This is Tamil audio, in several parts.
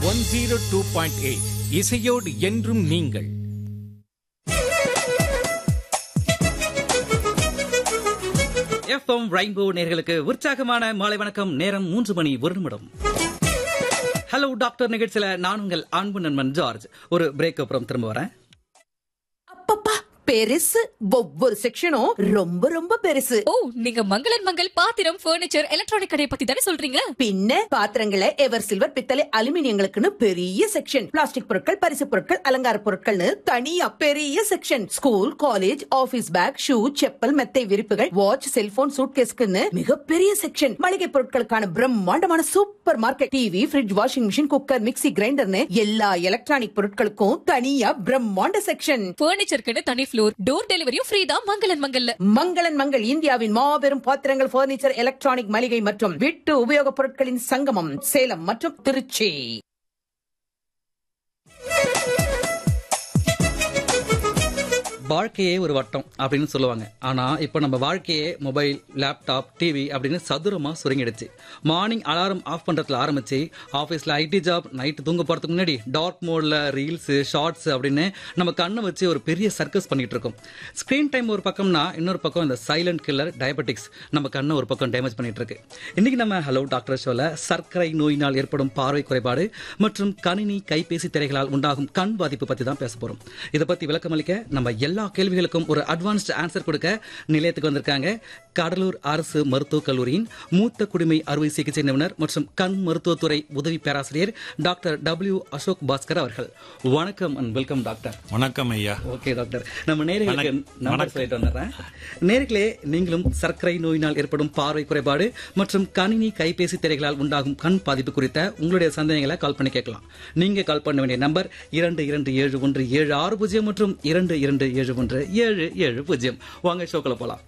One zero two point eight இசையோடு என்றும் நீங்கள் எஃப்எம் ரெயின்போ நேர்களுக்கு உற்சாகமான மாலை வணக்கம் நேரம் மூன்று மணி ஒரு நிமிடம் ஹலோ டாக்டர் நிகழ்ச்சியில நான் உங்கள் அன்பு நண்பன் ஜார்ஜ் ஒரு பிரேக் அப்புறம் திரும்ப வரேன் அப்பப்பா பெருசு ஒவ்வொரு செக்ஷனும் ரொம்ப ரொம்ப பெருசு ஓ நீங்க மங்களன் மங்கள் பாத்திரம் பர்னிச்சர் எலக்ட்ரானிக் கடையை பத்தி தானே சொல்றீங்க பின்ன பாத்திரங்களை எவர் சில்வர் பித்தளை அலுமினியங்களுக்குன்னு பெரிய செக்ஷன் பிளாஸ்டிக் பொருட்கள் பரிசு பொருட்கள் அலங்கார பொருட்கள்னு தனியா பெரிய section school college office bag shoe chappal மெத்தை விரிப்புகள் வாட்ச் செல்போன் சூட்கேஸ்க்குன்னு மிகப்பெரிய செக்ஷன் மளிகை பொருட்களுக்கான பிரம்மாண்டமான super market TV fridge washing machine cooker mixie கிரைண்டர்னு எல்லா எலக்ட்ரானிக் பொருட்களுக்கும் தனியா பிரம்மாண்ட செக்ஷன் பர்னிச்சருக்குன்னு தனி ஃப்ளோர் டோர் டெலிவரியும் ஃப்ரீ தான் மங்களன் மங்கல்ல மங்களன் மங்கள் இந்தியாவின் மாபெரும் பாத்திரங்கள் பர்னிச்சர் எலக்ட்ரானிக் மளிகை மற்றும் வீட்டு உபயோகப் பொருட்களின் சங்கமம் சேலம் மற்றும் திருச்சி வாழ்க்கையே ஒரு வட்டம் அப்படின்னு சொல்லுவாங்க ஆனா இப்ப நம்ம வாழ்க்கையே மொபைல் லேப்டாப் டிவி அப்படின்னு சதுரமா சுருங்கிடுச்சு மார்னிங் அலாரம் ஆஃப் பண்றதுல ஆரம்பிச்சு ஆபீஸ்ல ஐடி ஜாப் நைட்டு தூங்க போறதுக்கு முன்னாடி டார்க் மோட்ல ரீல்ஸ் ஷார்ட்ஸ் அப்படின்னு நம்ம கண்ணை வச்சு ஒரு பெரிய சர்க்கஸ் பண்ணிட்டு இருக்கோம் ஸ்கிரீன் டைம் ஒரு பக்கம்னா இன்னொரு பக்கம் இந்த சைலண்ட் கில்லர் டயபெட்டிக்ஸ் நம்ம கண்ணை ஒரு பக்கம் டேமேஜ் பண்ணிட்டு இருக்கு இன்னைக்கு நம்ம ஹலோ டாக்டர் ஷோல சர்க்கரை நோயினால் ஏற்படும் பார்வை குறைபாடு மற்றும் கணினி கைபேசி திரைகளால் உண்டாகும் கண் பாதிப்பு பத்தி தான் பேச போறோம் இதை பத்தி விளக்கம் அளிக்க நம்ம எல்லா கேள்விகளுக்கும் ஒரு அட்வான்ஸ்ட் ஆன்சர் கொடுக்க நிலையத்துக்கு வந்திருக்காங்க கடலூர் அரசு மருத்துவக் கல்லூரியின் மூத்த குடிமை அறுவை சிகிச்சை நிபுணர் மற்றும் கண் மருத்துவத்துறை உதவி பேராசிரியர் டாக்டர் டபிள்யூ அசோக் பாஸ்கர் அவர்கள் வணக்கம் அண்ட் வெல்கம் டாக்டர் வணக்கம் ஐயா ஓகே டாக்டர் நம்ம நேர்களுக்கு வணக்கம். நம்பர் வணக்கம். சொல்லிட்டு வந்துடுறேன் நேர்களே நீங்களும் சர்க்கரை நோயினால் ஏற்படும் பார்வை குறைபாடு மற்றும் கணினி கைபேசி திரைகளால் உண்டாகும் கண் பாதிப்பு குறித்த உங்களுடைய சந்தேகங்களை கால் பண்ணி கேட்கலாம் நீங்க கால் பண்ண வேண்டிய நம்பர் இரண்டு இரண்டு ஏழு ஒன்று ஏழு ஆறு பூஜ்ஜியம் மற்றும் இரண்டு இரண்டு ஏழு ஒன்று ஏழு ஏழு பூஜ்ஜியம் வாங்க ஷோக்குள்ள போலாம்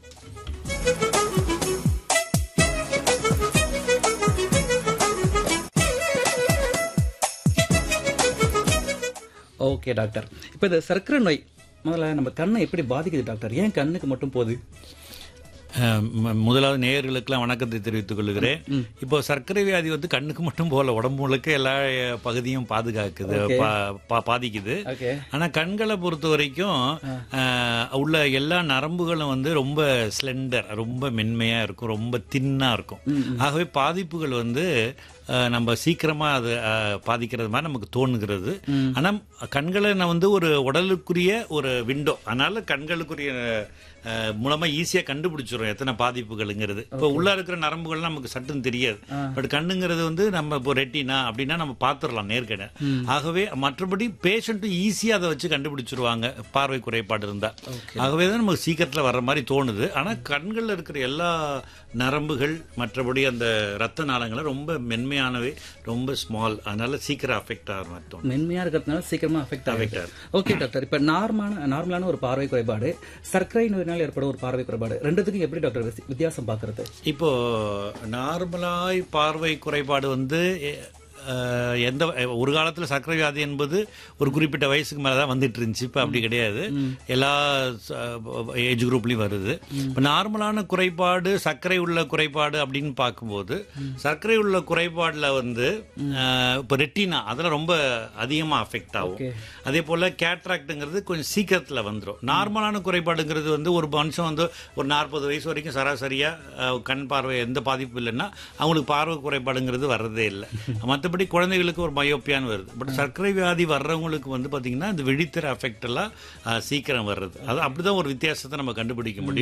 ஓகே டாக்டர் இப்போ இந்த சர்க்கரை நோய் முதல்ல நம்ம கண்ணை எப்படி பாதிக்குது டாக்டர் ஏன் கண்ணுக்கு மட்டும் போகுது அஹ் ம- முதலாவது நேயர்களுக்கெல்லாம் வணக்கத்தை தெரிவித்துக் கொள்கிறேன் இப்போ சர்க்கரை வியாதி வந்து கண்ணுக்கு மட்டும் போல உடம்பு முழுக்க எல்லா அஹ், பகுதியும் பாதுகாக்குது Okay. பா- பா- பாதிக்குது ஓகே ஆனா கண்களை பொறுத்த வரைக்கும் அஹ், உள்ள எல்லா நரம்புகளும் வந்து ரொம்ப ஸ்லெண்டர் ரொம்ப மென்மையா இருக்கும் ரொம்ப தின்னா இருக்கும் ஆகவே பாதிப்புகள் வந்து அஹ், நம்ம சீக்கிரமா அது அஹ், பாதிக்கிறது மாதிரி நமக்கு தோணுகிறது ஆனா கண்களை நான் வந்து ஒரு உடலுக்குரிய ஒரு விண்டோ அதனால கண்களுக்குரிய அஹ், மூலமா ஈஸியா கண்டுபிடிச்சிரும் எத்தனை பாதிப்புகள்ங்கிறது இப்போ உள்ள இருக்கிற நரம்புகள் நமக்கு சட்டுன்னு தெரியாது பட் கண்ணுங்கிறது வந்து நம்ம இப்போ ரெட்டினா அப்படின்னா நம்ம பார்த்துடலாம் நேர்கட ஆகவே மற்றபடி பேஷண்ட்டும் ஈஸியா அதை வச்சு கண்டுபிடிச்சிருவாங்க பார்வை குறைபாடு இருந்தா ஆகவே தான் நமக்கு சீக்கிரத்துல வர்ற மாதிரி தோணுது ஆனா கண்கள்ல இருக்கிற எல்லா நரம்புகள் மற்றபடி அந்த ரத்த நாளங்களும் ரொம்ப மென்மையானவை ரொம்ப ஸ்மால் அதனால சீக்கிரம் அஃபெக்ட் ஆகிற மாதிரி தோணும் மென்மையா இருக்கிறதுனால சீக்கிரமா அஃபெக்ட் Affect ஆகுது ஓகே டாக்டர் இப்ப நார்மலான நார்மலான ஒரு பார்வை குறைபாடு சர்க்கரை நோயினால் ஏற்படும் ஒரு பார்வை குறைபாடு ரெண்டுத்துக்கும் எப்படி டாக்டர் வித்தி- வித்தியாசம் பாக்குறது இப்போ நார்மலாய் பார்வை குறைபாடு வந்து எ- அஹ், எந்த ஒரு காலத்துல சர்க்கரை வியாதி என்பது ஒரு குறிப்பிட்ட வயசுக்கு மேல தான் வந்துட்டு இருந்துச்சு இப்போ அப்படி கிடையாது எல்லா ஏஜ் குரூப்லயும் வருது இப்போ நார்மலான குறைபாடு சர்க்கரை உள்ள குறைபாடு அப்படின்னு பார்க்கும்போது சர்க்கரை உள்ள குறைபாடுல வந்து அஹ், இப்போ ரெட்டினா அதெல்லாம் ரொம்ப அதிகமா அஃபெக்ட் ஆகும் Okay. அதே போல கேட்ராக்டுங்கிறது கொஞ்சம் சீக்கிரத்துல வந்துடும் நார்மலான குறைபாடுங்கிறது வந்து ஒரு மனுஷன் வந்து ஒரு நாற்பது வயசு வரைக்கும் சராசரியா அஹ், கண் பார்வை எந்த பாதிப்பும் இல்லைன்னா அவங்களுக்கு பார்வை குறைபாடுங்கிறது வர்றதே இல்லை மற்றபடி குழந்தைகளுக்கு ஒரு மயோப்பியான்னு வருது பட் சர்க்கரை வியாதி வர்றவங்களுக்கு வந்து பாத்தீங்கன்னா இந்த விழித்திரை அஃபெக்ட் எல்லாம் அஹ், சீக்கிரம் வர்றது அது அப்படிதான் ஒரு வித்தியாசத்தை நம்ம கண்டுபிடிக்க முடியும்